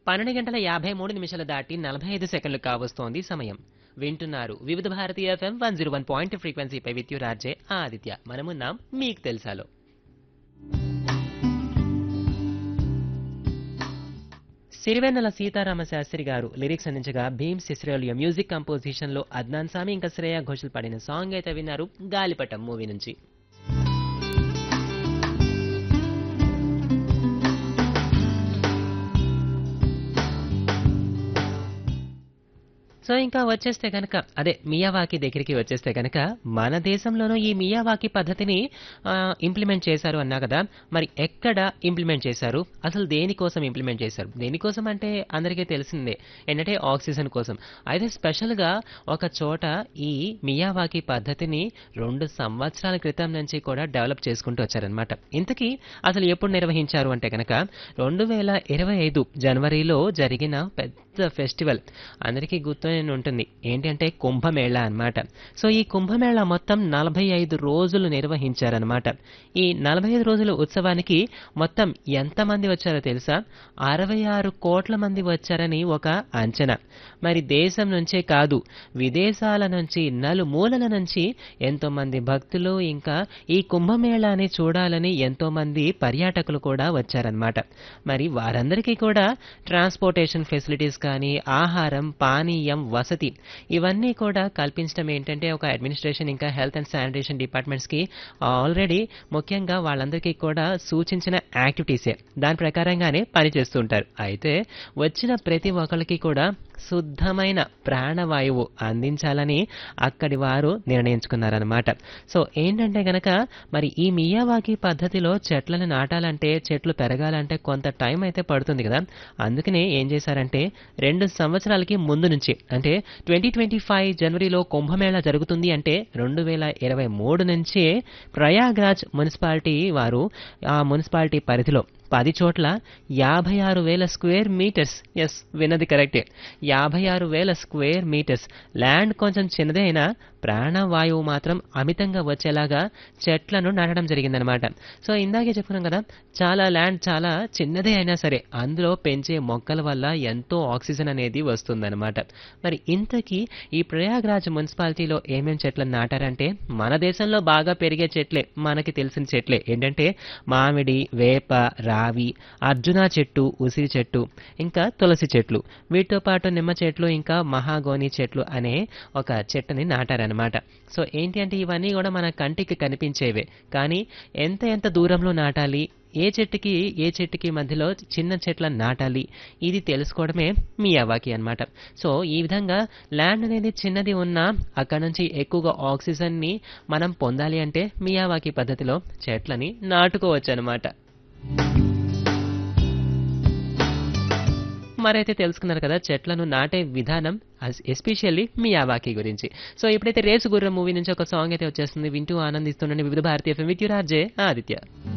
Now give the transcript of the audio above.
పన్నెండు గంటల యాభై మూడు నిమిషాలు దాటి నలభై ఐదు సెకండ్లు కావస్తోంది సమయం వింటున్నారు వివిధ భారతీయ FM one zero one point ఫ్రీక్వెన్సీపై విత్ యూ రాజే ఆదిత్య మనమున్నాం మీకు తెలుసాలో సిరివెన్నెల సీతారామ శాస్త్రి గారు లిరిక్స్ అందించగా భీమ్ సిస్రేలియో మ్యూజిక్ కంపోజిషన్ లో అద్నాన్ సామి ఇంకా శ్రేయ ఘోషల్ పాడిన సాంగ్ అయితే విన్నారు గాలిపటం మూవీ నుంచి సో ఇంకా వచ్చేస్తే కనుక అదే మియావాకి దగ్గరికి వచ్చేస్తే కనుక మన దేశంలోనూ ఈ మియావాకి పద్ధతిని ఇంప్లిమెంట్ చేశారు అన్నా కదా మరి ఎక్కడ ఇంప్లిమెంట్ చేశారు అసలు దేనికోసం ఇంప్లిమెంట్ చేశారు దేనికోసం అంటే అందరికీ తెలిసిందే ఏంటంటే ఆక్సిజన్ కోసం అయితే స్పెషల్గా ఒక చోట ఈ మియావాకి పద్ధతిని రెండు సంవత్సరాల క్రితం నుంచి కూడా డెవలప్ చేసుకుంటూ వచ్చారనమాట ఇంతకీ అసలు ఎప్పుడు నిర్వహించారు అంటే కనుక రెండు వేల ఇరవై ఐదు జనవరిలో జరిగిన పెద్ద ఫెస్టివల్ అందరికీ గుర్తు ఉంటుంది ఏంటంటే కుంభమేళా అన్నమాట సో ఈ కుంభమేళా మొత్తం నలభై ఐదు రోజులు నిర్వహించారనమాట ఈ నలభై ఐదు రోజుల ఉత్సవానికి మొత్తం ఎంతమంది వచ్చారో తెలుసా అరవై ఆరు కోట్ల మంది వచ్చారని ఒక అంచనా మరి దేశం నుంచే కాదు విదేశాల నుంచి నలుమూలల నుంచి ఎంతో మంది భక్తులు ఇంకా ఈ కుంభమేళాని చూడాలని ఎంతో మంది పర్యాటకులు కూడా వచ్చారనమాట మరి వారందరికీ కూడా ట్రాన్స్పోర్టేషన్ ఫెసిలిటీస్ కానీ ఆహారం పానీయం వసతి ఇవన్నీ కూడా కల్పించడం ఏంటంటే ఒక అడ్మినిస్ట్రేషన్ ఇంకా హెల్త్ అండ్ శానిటేషన్ డిపార్ట్మెంట్స్కి ఆల్రెడీ ముఖ్యంగా వాళ్ళందరికీ కూడా సూచించిన యాక్టివిటీసే దాని ప్రకారంగానే పనిచేస్తుంటారు అయితే వచ్చిన ప్రతి ఒక్కరికి కూడా శుద్ధమైన ప్రాణవాయువు అందించాలని అక్కడి వారు నిర్ణయించుకున్నారనమాట సో ఏంటంటే గనక మరి ఈ మియావాకి పద్ధతిలో చెట్లను నాటాలంటే చెట్లు పెరగాలంటే కొంత టైం అయితే పడుతుంది కదా అందుకనే ఏం చేశారంటే రెండు సంవత్సరాలకి ముందు నుంచి అంటే ట్వంటీ ట్వంటీ ఫైవ్ జనవరిలో కుంభమేళా జరుగుతుంది అంటే రెండు వేల ఇరవై మూడు నుంచి ప్రయాగ్రాజ్ మున్సిపాలిటీ వారు ఆ మున్సిపాలిటీ పరిధిలో పది చోట్ల యాభై ఆరు వేల స్క్వేర్ మీటర్స్ ఎస్ విన్నది కరెక్టే యాభై ఆరు వేల స్క్వేర్ మీటర్స్ ల్యాండ్ కొంచెం చిన్నదే అయినా ప్రాణవాయువు మాత్రం అమితంగా వచ్చేలాగా చెట్లను నాటడం జరిగిందనమాట సో ఇందాకే చెప్పుకున్నాం కదా చాలా ల్యాండ్ చాలా చిన్నదే అయినా సరే అందులో పెంచే మొక్కల వల్ల ఎంతో ఆక్సిజన్ అనేది వస్తుందన్నమాట మరి ఇంతకీ ఈ ప్రయాగ్రాజ్ మున్సిపాలిటీలో ఏమేం చెట్లను నాటారంటే మన దేశంలో బాగా పెరిగే చెట్లే మనకి తెలిసిన చెట్లే ఏంటంటే మామిడి వేప రావి అర్జున చెట్టు ఉసిరి చెట్టు ఇంకా తులసి చెట్లు వీటితో పాటు నిమ్మ చెట్లు ఇంకా మహాగోని చెట్లు అనే ఒక చెట్టుని నాటారనమాట సో ఏంటి అంటే ఇవన్నీ కూడా మన కంటికి కనిపించేవే కానీ ఎంత ఎంత దూరంలో నాటాలి ఏ చెట్టుకి ఏ చెట్టుకి మధ్యలో చిన్న చెట్లను నాటాలి ఇది తెలుసుకోవడమే మీ అవాకి అన్నమాట సో ఈ విధంగా ల్యాండ్ అనేది చిన్నది ఉన్నా అక్కడ నుంచి ఎక్కువగా ఆక్సిజన్ని మనం పొందాలి అంటే మియావాకి పద్ధతిలో చెట్లని నాటుకోవచ్చు అనమాట మరైతే తెలుసుకున్నారు కదా చెట్లను నాటే విధానం ఎస్పెషల్లీ మీ ఆవాకి గురించి సో ఇప్పుడైతే రేసు గుర్రం మూవీ నుంచి ఒక సాంగ్ అయితే వచ్చేస్తుంది వింటూ ఆనందిస్తుండండి వివిధ భారతీయ విత్ ఆర్జే ఆదిత్య